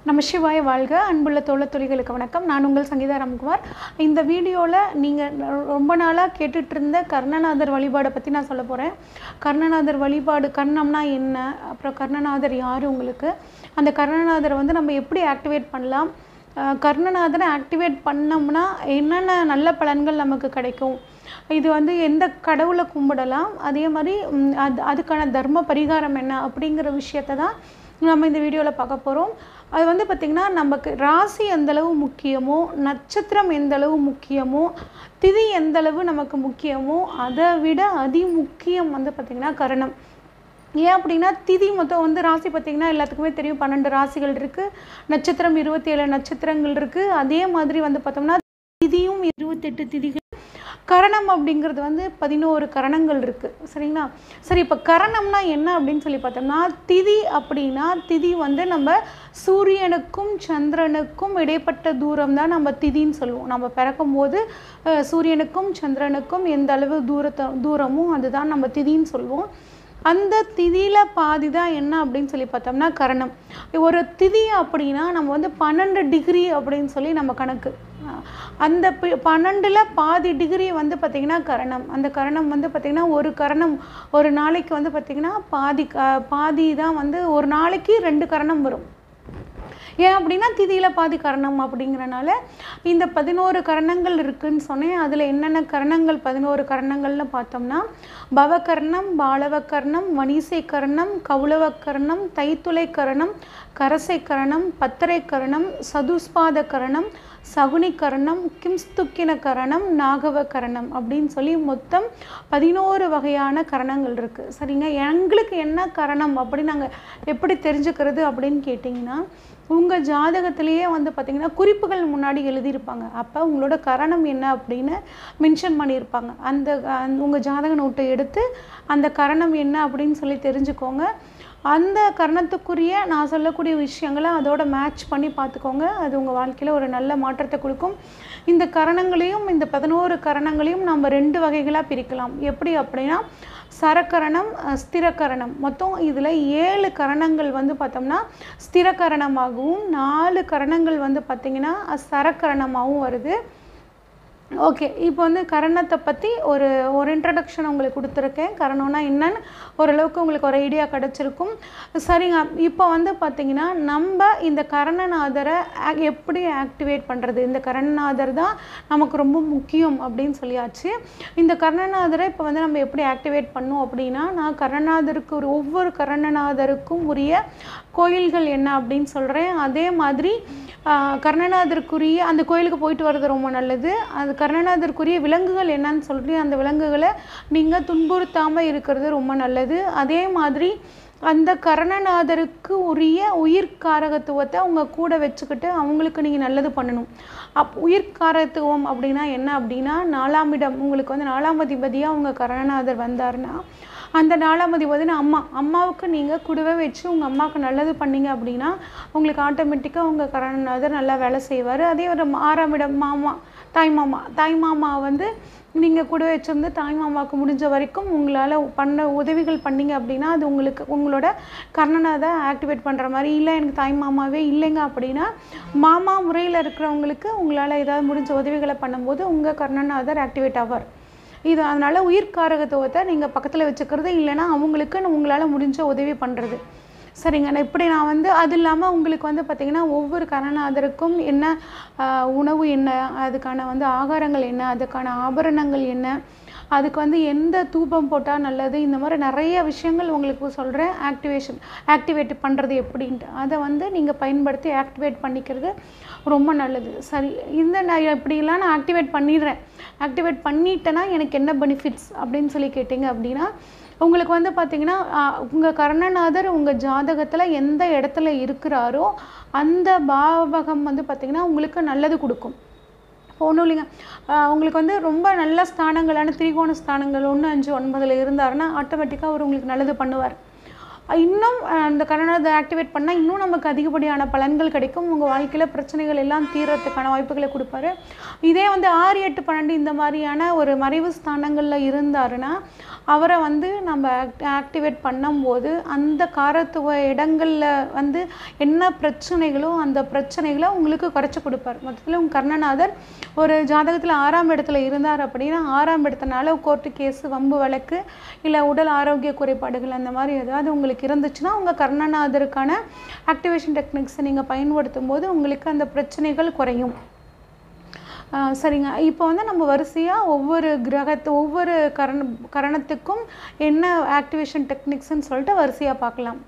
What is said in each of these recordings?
நம்ம சிவாய வாழ்க அன்புள்ள தோழத் தொழில்களுக்கு வணக்கம் நான் உங்கள் சங்கீதா ராம்குமார் இந்த வீடியோவில் நீங்கள் ரொம்ப நாளாக கேட்டுட்டு இருந்த கர்ணநாதர் வழிபாடை பற்றி நான் சொல்ல போகிறேன் கர்ணநாதர் வழிபாடு கர்ணம்னா என்ன அப்புறம் கர்ணநாதர் யார் உங்களுக்கு அந்த கர்ணநாதரை வந்து நம்ம எப்படி ஆக்டிவேட் பண்ணலாம் அஹ் கர்ணநாதரை ஆக்டிவேட் பண்ணோம்னா என்னென்ன நல்ல பலன்கள் நமக்கு கிடைக்கும் இது வந்து எந்த கடவுளை கும்பிடலாம் அதே மாதிரி ம், அது அதுக்கான தர்ம பரிகாரம் என்ன அப்படிங்கிற விஷயத்தை தான் நம்ம இந்த வீடியோவில் பார்க்க போகிறோம் அது வந்து பார்த்திங்கன்னா நமக்கு ராசி எந்த அளவு முக்கியமோ நட்சத்திரம் எந்த அளவு முக்கியமோ திதி எந்த அளவு நமக்கு முக்கியமோ அதை விட அதி முக்கியம் வந்து பார்த்திங்கன்னா கரணம் ஏன் அப்படின்னா திதி மொத்தம் வந்து ராசி பார்த்திங்கன்னா எல்லாத்துக்குமே தெரியும் பன்னெண்டு ராசிகள் இருக்குது நட்சத்திரம் இருபத்தி ஏழு நட்சத்திரங்கள் இருக்குது அதே மாதிரி வந்து பார்த்தோம்னா திதியும் இருபத்தெட்டு திதிகள் கரணம் அப்படிங்கிறது வந்து பதினோரு கரணங்கள் இருக்குது சரிங்களா சரி இப்போ கரணம்னா என்ன அப்படின்னு சொல்லி பார்த்தோம்னா திதி அப்படின்னா திதி வந்து நம்ம சூரியனுக்கும் சந்திரனுக்கும் இடைப்பட்ட தூரம் தான் நம்ம திதின்னு சொல்லுவோம் நம்ம பிறக்கும் போது அஹ், சூரியனுக்கும் சந்திரனுக்கும் எந்த அளவு தூரத்தை தூரமோ அதுதான் நம்ம திதின்னு சொல்லுவோம் அந்த திதியில் பாதி தான் என்ன அப்படின்னு சொல்லி பார்த்தோம்னா கரணம் ஒரு திதி அப்படின்னா நம்ம வந்து பன்னெண்டு டிகிரி அப்படின்னு சொல்லி நம்ம கணக்கு அஹ் அந்த பி- பன்னெண்டுல பாதி டிகிரி வந்து பார்த்திங்கன்னா கரணம் அந்த கரணம் வந்து பார்த்திங்கன்னா ஒரு கரணம் ஒரு நாளைக்கு வந்து பார்த்திங்கன்னா பாதி க- பாதி தான் வந்து ஒரு நாளைக்கு ரெண்டு கரணம் வரும் ஏன் அப்படின்னா திதியில் பாதி கரணம் அப்படிங்கிறனால இந்த பதினோரு கரணங்கள் இருக்குன்னு சொன்னேன் அதில் என்னென்ன கரணங்கள் பதினோரு கரணங்கள்னு பார்த்தோம்னா பவகர்ணம் பாலவகர்ணம் வணிசை கர்ணம் கௌளவ கர்ணம் தைத்துளை கரணம் கரசை கரணம் பத்தரை கரணம் சதுஸ்பாத கரணம் சகுனி கரணம் கிம்ஸ்துக்கின கரணம் நாகவ கரணம் அப்படின்னு சொல்லி மொத்தம் பதினோரு வகையான கரணங்கள் இருக்குது சரிங்க எங்களுக்கு என்ன கரணம் அப்படின்னு நாங்கள் எப்படி தெரிஞ்சுக்கிறது அப்படின்னு கேட்டிங்கன்னா உங்கள் ஜாதகத்திலேயே வந்து பார்த்திங்கன்னா குறிப்புகள் முன்னாடி எழுதியிருப்பாங்க அப்போ உங்களோட கரணம் என்ன அப்படின்னு மென்ஷன் பண்ணியிருப்பாங்க அந்த உங்கள் ஜாதக நோட்டை எடுத்து அந்த கரணம் என்ன அப்படின்னு சொல்லி தெரிஞ்சுக்கோங்க அந்த கரணத்துக்குரிய நான் சொல்லக்கூடிய விஷயங்களை அதோட மேட்ச் பண்ணி பார்த்துக்கோங்க அது உங்கள் வாழ்க்கையில் ஒரு நல்ல மாற்றத்தை கொடுக்கும் இந்த கரணங்களையும் இந்த பதினோரு கரணங்களையும் நம்ம ரெண்டு வகைகளாக பிரிக்கலாம் எப்படி அப்படின்னா சரக்கரணம் அஹ், ஸ்திரக்கரணம் மொத்தம் இதில் ஏழு கரணங்கள் வந்து பார்த்தோம்னா ஸ்திரக்கரணமாகவும் நாலு கரணங்கள் வந்து பார்த்திங்கன்னா அஹ், சரக்கரணமாகவும் வருது ஓகே இப்போ வந்து கரணத்தை பற்றி ஒரு ஒரு இன்ட்ரடக்ஷன் உங்களுக்கு கொடுத்துருக்கேன் கரணம்னா என்னன்னு ஓரளவுக்கு உங்களுக்கு ஒரு ஐடியா கிடச்சிருக்கும் சரிங்க இப்போ வந்து பார்த்தீங்கன்னா நம்ம இந்த கரணநாதரை ஆ- எப்படி ஆக்டிவேட் பண்ணுறது இந்த கரணநாதர் தான் நமக்கு ரொம்ப முக்கியம் அப்படின்னு சொல்லியாச்சு இந்த கரணநாதரை இப்போ வந்து நம்ம எப்படி ஆக்டிவேட் பண்ணோம் அப்படின்னா நான் கரணநாதருக்கு ஒரு ஒவ்வொரு கரணநாதருக்கும் உரிய கோயில்கள் என்ன அப்படின்னு சொல்கிறேன் அதே மாதிரி ஆஹ், கர்ணநாதருக்குரிய அந்த கோயிலுக்கு போயிட்டு வர்றது ரொம்ப நல்லது அது கர்ணநாதருக்குரிய விலங்குகள் என்னன்னு சொல்லி அந்த விலங்குகளை நீங்கள் துன்புறுத்தாமல் இருக்கிறது ரொம்ப நல்லது அதே மாதிரி அந்த கர்ணநாதருக்கு உரிய உயிர்காரகத்துவத்தை அவங்க கூட வச்சுக்கிட்டு அவங்களுக்கு நீங்கள் நல்லது பண்ணணும் அப் உயிர்காரத்துவம் அப்படின்னா என்ன அப்படின்னா நாலாம் இடம் உங்களுக்கு வந்து நாலாம் அதிபதியாக உங்கள் கர்ணநாதர் வந்தாருன்னா அந்த நாலாம் அதிபதினா அம்மா அம்மாவுக்கு நீங்கள் கூடவே வச்சு உங்கள் அம்மாவுக்கு நல்லது பண்ணீங்க அப்படின்னா உங்களுக்கு ஆட்டோமேட்டிக்காக உங்கள் கரணநாதர் நல்லா வேலை செய்வார் அதே ஒரு ஆறாம் இடம் மாமா தாய் மாமா தாய் மாமா வந்து நீங்கள் கூட வச்சிருந்து தாய் மாமாவுக்கு முடிஞ்ச வரைக்கும் உங்களால் பண்ண உதவிகள் பண்ணீங்க அப்படின்னா அது உங்களுக்கு உங்களோட கர்ணநாதை ஆக்டிவேட் பண்ணுற மாதிரி இல்லை எனக்கு தாய் மாமாவே இல்லைங்க அப்படின்னா மாமா முறையில் இருக்கிறவங்களுக்கு உங்களால் ஏதாவது முடிஞ்ச உதவிகளை பண்ணும்போது உங்கள் கர்ணநாதர் ஆக்டிவேட் ஆவார் இது அதனால் உயிர்காரகத்துவத்தை நீங்கள் பக்கத்தில் வச்சுக்கிறது இல்லைன்னா அவங்களுக்கு உங்களால் முடிஞ்ச உதவி பண்ணுறது சரிங்க நான் இப்படி நான் வந்து அது இல்லாமல் உங்களுக்கு வந்து பார்த்திங்கன்னா ஒவ்வொரு கரணநாதருக்கும் என்ன ஆஹ், உணவு என்ன அதுக்கான வந்து ஆகாரங்கள் என்ன அதுக்கான ஆபரணங்கள் என்ன அதுக்கு வந்து எந்த தூபம் போட்டால் நல்லது இந்த மாதிரி நிறைய விஷயங்கள் உங்களுக்கு சொல்கிறேன் ஆக்டிவேஷன் ஆக்டிவேட் பண்ணுறது எப்படின்ட்டு அதை வந்து நீங்கள் பயன்படுத்தி ஆக்டிவேட் பண்ணிக்கிறது ரொம்ப நல்லது சரி இந்த நான் இப்படிலாம் நான் ஆக்டிவேட் பண்ணிடுறேன் ஆக்டிவேட் பண்ணிட்டேன்னா எனக்கு என்ன பெனிஃபிட்ஸ் அப்படின்னு சொல்லி கேட்டிங்க அப்படின்னா உங்களுக்கு வந்து பார்த்தீங்கன்னா உங்கள் கர்ணநாதர் உங்கள் ஜாதகத்தில் எந்த இடத்துல இருக்கிறாரோ அந்த பாவகம் வந்து பார்த்திங்கன்னா உங்களுக்கு நல்லது கொடுக்கும் ஒன்றும் இல்லைங்க ஆஹ் உங்களுக்கு வந்து ரொம்ப நல்ல ஸ்தானங்களான திரிகோண ஸ்தானங்கள் ஒன்று அஞ்சு ஒன்பதில் இருந்தாருன்னா ஆட்டோமேட்டிக்காக அவர் உங்களுக்கு நல்லது பண்ணுவார் இன்னும் அஹ், அந்த கரணத்தை ஆக்டிவேட் பண்ணால் இன்னும் நமக்கு அதிகப்படியான பலன்கள் கிடைக்கும் உங்கள் வாழ்க்கையில் பிரச்சனைகள் எல்லாம் தீர்றதுக்கான வாய்ப்புகளை கொடுப்பாரு இதே வந்து ஆறு எட்டு பன்னெண்டு இந்த மாதிரியான ஒரு மறைவு ஸ்தானங்களில் இருந்தாருன்னா அவரை வந்து நம்ம ஆக்டிவேட் பண்ணும்போது அந்த காரத்துவ இடங்களில் வந்து என்ன பிரச்சனைகளோ அந்த பிரச்சனைகளை உங்களுக்கு குறைச்சி கொடுப்பார் மொத்தத்தில் உங்கள் கர்ணநாதர் ஒரு ஜாதகத்தில் ஆறாம் இடத்துல இருந்தார் அப்படின்னா ஆறாம் இடத்தினால கோர்ட்டு கேஸு வம்பு வழக்கு இல்லை உடல் ஆரோக்கிய குறைபாடுகள் அந்த மாதிரி ஏதாவது உங்களுக்கு இருந்துச்சுன்னா உங்கள் கர்ணநாதருக்கான ஆக்டிவேஷன் டெக்னிக்ஸை நீங்கள் பயன்படுத்தும் போது உங்களுக்கு அந்த பிரச்சனைகள் குறையும் ஆஹ் சரிங்க இப்போ வந்து நம்ம வரிசையாக ஒவ்வொரு கிரகத்து ஒவ்வொரு கரண கரணத்துக்கும் என்ன ஆக்டிவேஷன் டெக்னிக்ஸ்னு சொல்லிட்டு வரிசையாக பார்க்கலாம்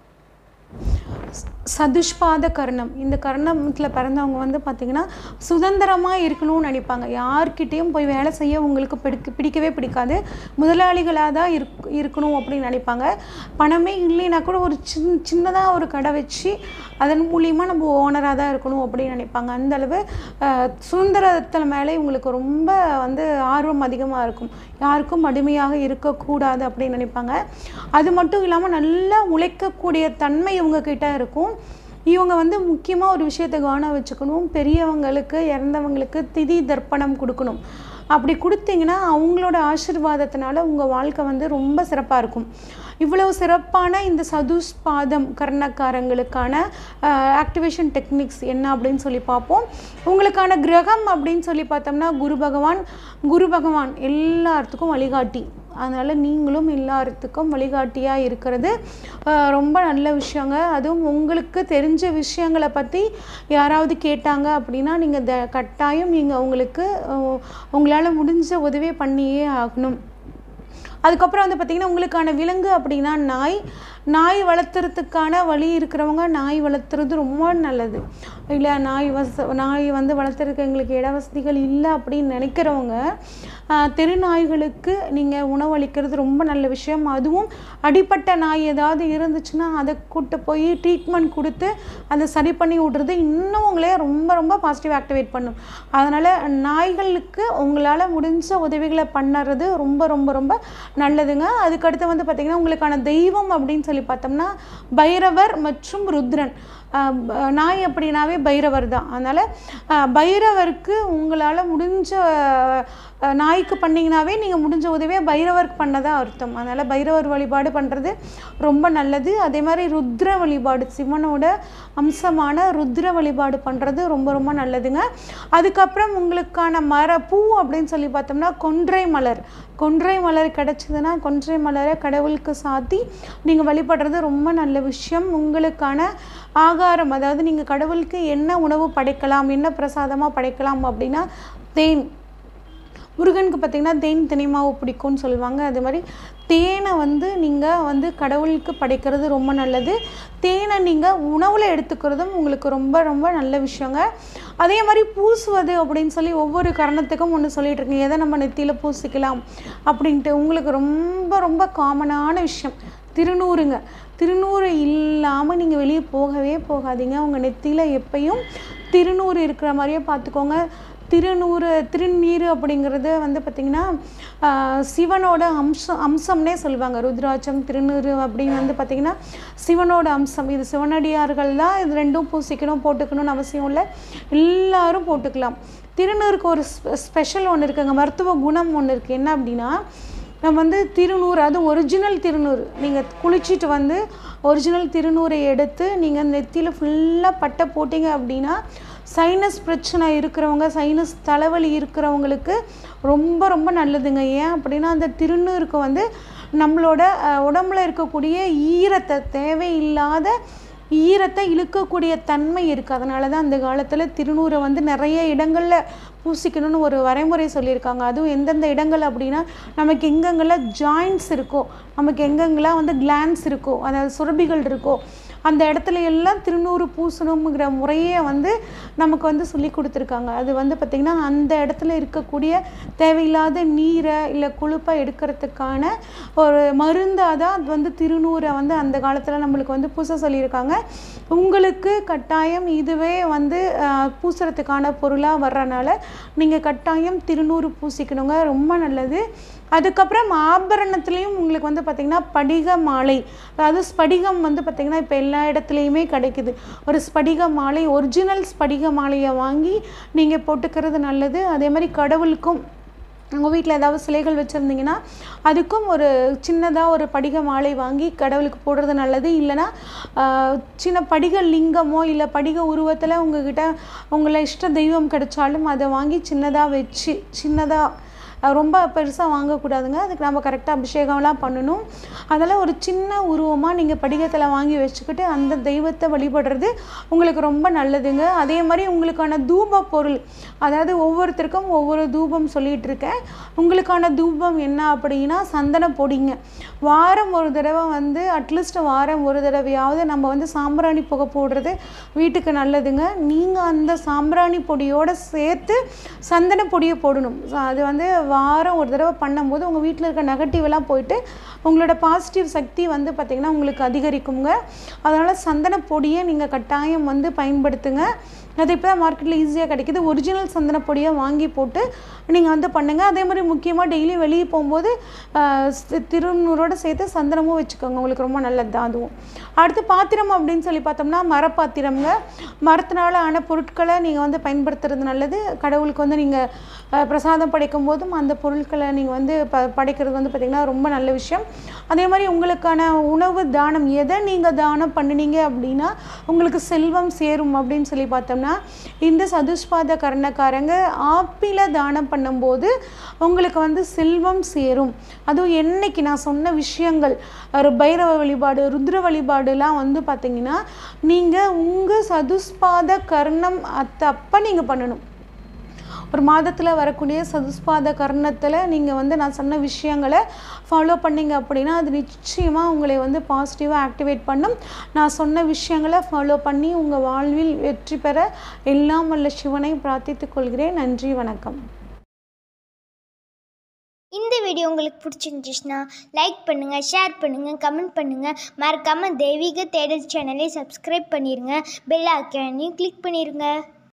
சதுஷ்பாத கர்ணம் இந்த கர்ணத்தில் பிறந்தவங்க வந்து பார்த்திங்கன்னா சுதந்திரமாக இருக்கணும்னு நினைப்பாங்க யார்கிட்டேயும் போய் வேலை செய்ய உங்களுக்கு பிடிக்க பிடிக்கவே பிடிக்காது முதலாளிகளாக தான் இருக் இருக்கணும் அப்படின்னு நினைப்பாங்க பணமே இல்லைன்னா கூட ஒரு சின் சின்னதாக ஒரு கடை வச்சு அதன் மூலியமாக நம்ம ஓனராக தான் இருக்கணும் அப்படின்னு நினைப்பாங்க அந்த அளவு அஹ், சுதந்திரத்தில் மேலே இவங்களுக்கு ரொம்ப வந்து ஆர்வம் அதிகமாக இருக்கும் யாருக்கும் அடிமையாக இருக்கக்கூடாது அப்படின்னு நினைப்பாங்க அது மட்டும் இல்லாமல் நல்லா உழைக்கக்கூடிய தன்மை இவங்க கிட்ட இருக்கும் இவங்க வந்து முக்கியமாக ஒரு விஷயத்தை கவனம் வச்சுக்கணும் பெரியவங்களுக்கு இறந்தவங்களுக்கு திதி தர்ப்பணம் கொடுக்கணும் அப்படி கொடுத்தீங்கன்னா அவங்களோட ஆசீர்வாதத்தினால உங்கள் வாழ்க்கை வந்து ரொம்ப சிறப்பாக இருக்கும் இவ்வளவு சிறப்பான இந்த சதுஷ்பாதம் கர்ணக்காரங்களுக்கான ஆக்டிவேஷன் டெக்னிக்ஸ் என்ன அப்படின்னு சொல்லி பார்ப்போம் உங்களுக்கான கிரகம் அப்படின்னு சொல்லி பார்த்தோம்னா குரு பகவான் குரு பகவான் எல்லாத்துக்கும் வழிகாட்டி அதனால் நீங்களும் எல்லாத்துக்கும் வழிகாட்டியாக இருக்கிறது அஹ், ரொம்ப நல்ல விஷயங்க அதுவும் உங்களுக்கு தெரிஞ்ச விஷயங்களை பற்றி யாராவது கேட்டாங்க அப்படின்னா நீங்கள் த கட்டாயம் நீங்கள் அவங்களுக்கு உங்களால் முடிஞ்ச உதவி பண்ணியே ஆகணும் அதுக்கப்புறம் வந்து பார்த்திங்கன்னா உங்களுக்கான விலங்கு அப்படின்னா நாய் நாய் வளர்த்துறதுக்கான வழி இருக்கிறவங்க நாய் வளர்த்துறது ரொம்ப நல்லது இல்லை நாய் வச நாய் வந்து வளர்த்துறதுக்கு எங்களுக்கு இட வசதிகள் இல்லை அப்படின்னு நினைக்கிறவங்க ஆஹ், தெரு நாய்களுக்கு நீங்கள் உணவளிக்கிறது ரொம்ப நல்ல விஷயம் அதுவும் அடிப்பட்ட நாய் ஏதாவது இருந்துச்சுன்னா அதை கூட்டு போய் ட்ரீட்மெண்ட் கொடுத்து அதை சரி பண்ணி விட்றது இன்னும் உங்களே ரொம்ப ரொம்ப பாசிட்டிவ் ஆக்டிவேட் பண்ணும் அதனால் நாய்களுக்கு உங்களால் முடிஞ்ச உதவிகளை பண்ணுறது ரொம்ப ரொம்ப ரொம்ப நல்லதுங்க அதுக்கடுத்து வந்து பார்த்திங்கன்னா உங்களுக்கான தெய்வம் அப்படின்னு சொல்லி பார்த்தோம்னா பைரவர் மற்றும் ருத்ரன் ஆஹ் ப- நாய் அப்படின்னாவே பைரவர் தான் அதனால் ஆஹ் பைரவருக்கு உங்களால் முடிஞ்ச ஆஹ் நாய்க்கு பண்ணிங்கனாவே நீங்கள் முடிஞ்ச உதவியை பைரவருக்கு பண்ணதா அர்த்தம் அதனால் பைரவர் வழிபாடு பண்ணுறது ரொம்ப நல்லது அதே மாதிரி ருத்ர வழிபாடு சிவனோட அம்சமான ருத்ர வழிபாடு பண்ணுறது ரொம்ப ரொம்ப நல்லதுங்க அதுக்கப்புறம் உங்களுக்கான மர பூ அப்படின்னு சொல்லி பார்த்தோம்னா கொன்றை மலர் கொன்றை மலர் கிடச்சிதுன்னா கொன்றை மலரை கடவுளுக்கு சாத்தி நீங்கள் வழிபடுறது ரொம்ப நல்ல விஷயம் உங்களுக்கான ஆகாரம் அதாவது நீங்கள் கடவுளுக்கு என்ன உணவு படைக்கலாம் என்ன பிரசாதமாக படைக்கலாம் அப்படின்னா தேன் முருகனுக்கு பார்த்தீங்கன்னா தேன் தினைமாவு பிடிக்கும்னு சொல்லுவாங்க அது மாதிரி தேனை வந்து நீங்கள் வந்து கடவுளுக்கு படைக்கிறது ரொம்ப நல்லது தேனை நீங்கள் உணவில் எடுத்துக்கிறதும் உங்களுக்கு ரொம்ப ரொம்ப நல்ல விஷயங்க அதே மாதிரி பூசுவது அப்படின்னு சொல்லி ஒவ்வொரு காரணத்துக்கும் ஒன்று சொல்லிட்டு இருக்கீங்க எதை நம்ம நெத்தியில் பூசிக்கலாம் அப்படின்ட்டு உங்களுக்கு ரொம்ப ரொம்ப காமனான விஷயம் திருநூறுங்க திருநூறு இல்லாமல் நீங்கள் வெளியே போகவே போகாதீங்க உங்கள் நெத்தியில் எப்பயும் திருநூறு இருக்கிற மாதிரியே பார்த்துக்கோங்க திருநூறு திருநீர் அப்படிங்கிறது வந்து பார்த்திங்கன்னா ஆஹ், சிவனோட அம்சம் அம்சம்னே சொல்லுவாங்க ருத்ராட்சம் திருநீறு அப்படின்னு வந்து பார்த்திங்கன்னா சிவனோட அம்சம் இது சிவனடியார்கள் தான் இது ரெண்டும் பூசிக்கணும் போட்டுக்கணும்னு அவசியம் இல்லை எல்லாரும் போட்டுக்கலாம் திருநீருக்கு ஒரு ஸ்பெஷல் ஒன்று இருக்குங்க மருத்துவ குணம் ஒன்று இருக்குது என்ன அப்படின்னா நம்ம வந்து திருநூறு அது ஒரிஜினல் திருநூறு நீங்கள் குளிச்சுட்டு வந்து ஒரிஜினல் திருநூறை எடுத்து நீங்கள் நெத்தியில் ஃபுல்லாக பட்டை போட்டிங்க அப்படின்னா சைனஸ் பிரச்சனை இருக்கிறவங்க சைனஸ் தலைவலி இருக்கிறவங்களுக்கு ரொம்ப ரொம்ப நல்லதுங்க ஏன் அப்படின்னா அந்த திருநூறுக்கு வந்து நம்மளோட அஹ், உடம்புல இருக்கக்கூடிய ஈரத்தை தேவையில்லாத ஈரத்தை இழுக்கக்கூடிய தன்மை இருக்குது அதனால தான் அந்த காலத்தில் திருநூறை வந்து நிறைய இடங்களில் பூசிக்கணும்னு ஒரு வரைமுறை சொல்லியிருக்காங்க அதுவும் எந்தெந்த இடங்கள் அப்படின்னா நமக்கு எங்கெங்கெல்லாம் ஜாயின்ட்ஸ் இருக்கோ நமக்கு எங்கெங்கெல்லாம் வந்து கிளான்ஸ் இருக்கோ அதாவது சுரபிகள் இருக்கோ அந்த இடத்துல எல்லாம் திருநூறு பூசணுங்கிற முறையே வந்து நமக்கு வந்து சொல்லி கொடுத்துருக்காங்க அது வந்து பார்த்திங்கன்னா அந்த இடத்துல இருக்கக்கூடிய தேவையில்லாத நீரை இல்லை கொழுப்பை எடுக்கிறதுக்கான ஒரு மருந்தாக தான் அது வந்து திருநூறை வந்து அந்த காலத்தில் நம்மளுக்கு வந்து பூச சொல்லியிருக்காங்க உங்களுக்கு கட்டாயம் இதுவே வந்து ஆஹ், பூசுறதுக்கான பொருளாக வர்றனால நீங்கள் கட்டாயம் திருநூறு பூசிக்கணுங்க ரொம்ப நல்லது அதுக்கப்புறம் ஆபரணத்துலேயும் உங்களுக்கு வந்து பார்த்திங்கன்னா படிக மாலை அதாவது ஸ்படிகம் வந்து பார்த்திங்கன்னா இப்போ எல்லா இடத்துலையுமே கிடைக்குது ஒரு ஸ்படிக மாலை ஒரிஜினல் ஸ்படிக மாலையை வாங்கி நீங்கள் போட்டுக்கிறது நல்லது அதே மாதிரி கடவுளுக்கும் உங்கள் வீட்டில் ஏதாவது சிலைகள் வச்சுருந்தீங்கன்னா அதுக்கும் ஒரு சின்னதாக ஒரு படிக மாலை வாங்கி கடவுளுக்கு போடுறது நல்லது இல்லைன்னா ஆஹ், சின்ன படிக லிங்கமோ இல்லை படிக உருவத்தில் உங்ககிட்ட உங்களை இஷ்ட தெய்வம் கிடைச்சாலும் அதை வாங்கி சின்னதாக வச்சு சின்னதாக அஹ் ரொம்ப பெருசாக வாங்கக்கூடாதுங்க அதுக்கு நம்ம கரெக்டாக அபிஷேகம்லாம் பண்ணணும் அதெல்லாம் ஒரு சின்ன உருவமாக நீங்கள் படிகத்தில் வாங்கி வச்சுக்கிட்டு அந்த தெய்வத்தை வழிபடுறது உங்களுக்கு ரொம்ப நல்லதுங்க அதே மாதிரி உங்களுக்கான தூப பொருள் அதாவது ஒவ்வொருத்தருக்கும் ஒவ்வொரு தூபம் சொல்லிட்டு இருக்கேன் உங்களுக்கான தூபம் என்ன அப்படின்னா சந்தன பொடிங்க வாரம் ஒரு தடவை வந்து அட்லீஸ்ட் வாரம் ஒரு தடவையாவது நம்ம வந்து சாம்பிராணி புகை போடுறது வீட்டுக்கு நல்லதுங்க நீங்கள் அந்த சாம்பிராணி பொடியோடு சேர்த்து சந்தன பொடியை போடணும் So, அது வந்து வாரம் ஒரு தடவை பண்ணும்போது உங்கள் வீட்டில் இருக்க நெகட்டிவ் எல்லாம் போயிட்டு உங்களோட பாசிட்டிவ் சக்தி வந்து பார்த்திங்கன்னா உங்களுக்கு அதிகரிக்குங்க அதனால் சந்தன பொடியை நீங்கள் கட்டாயம் வந்து பயன்படுத்துங்க அது இப்போ தான் மார்க்கெட்டில் ஈஸியாக கிடைக்குது ஒரிஜினல் சந்தன பொடியை வாங்கி போட்டு நீங்கள் வந்து பண்ணுங்கள் அதே மாதிரி முக்கியமாக டெய்லி வெளியே போகும்போது ஆஹ், சி- திருநூறோட சேர்த்து சந்தனமும் வச்சுக்கோங்க உங்களுக்கு ரொம்ப நல்லது தான் அதுவும் அடுத்து பாத்திரம் அப்படின்னு சொல்லி பார்த்தோம்னா மரப்பாத்திரம்ங்க மரத்தினால ஆன பொருட்களை நீங்கள் வந்து பயன்படுத்துறது நல்லது கடவுளுக்கு வந்து நீங்கள் பிரசாதம் படைக்கும் போதும் அந்த பொருட்களை நீங்கள் வந்து ப படைக்கிறது வந்து பார்த்திங்கன்னா ரொம்ப நல்ல விஷயம் அதே மாதிரி உங்களுக்கான உணவு தானம் எதை நீங்கள் தானம் பண்ணினீங்க அப்படின்னா உங்களுக்கு செல்வம் சேரும் அப்படின்னு சொல்லி பார்த்தோம்னா இந்த சதுஷ்பாத கர்ணக்காரங்க ஆப்பிள தானம் பண்ணும்போது உங்களுக்கு வந்து செல்வம் சேரும் அதுவும் என்னைக்கு நான் சொன்ன விஷயங்கள் ஒரு பைரவ வழிபாடு ருத்ர வழிபாடுலாம் வந்து பார்த்தீங்கன்னா நீங்கள் உங்கள் சதுஷ்பாத கர்ணம் அத்த அப்போ நீங்கள் பண்ணணும் ஒரு மாதத்தில் வரக்கூடிய சதுஸ்பாத கர்ணத்தில் நீங்கள் வந்து நான் சொன்ன விஷயங்களை ஃபாலோ பண்ணீங்க அப்படின்னா அது நிச்சயமாக உங்களை வந்து பாசிட்டிவாக ஆக்டிவேட் பண்ணும் நான் சொன்ன விஷயங்களை ஃபாலோ பண்ணி உங்கள் வாழ்வில் வெற்றி பெற எல்லாம் வல்ல சிவனை பிரார்த்தித்துக் கொள்கிறேன் நன்றி வணக்கம் இந்த வீடியோ உங்களுக்கு பிடிச்சிருந்துச்சுன்னா லைக் பண்ணுங்கள் ஷேர் பண்ணுங்கள் கமெண்ட் பண்ணுங்கள் மறக்காமல் தெய்வீக தேடல் சேனலை சப்ஸ்கிரைப் பண்ணிடுங்க பெல் ஐக்கானையும் கிளிக் பண்ணிடுங்க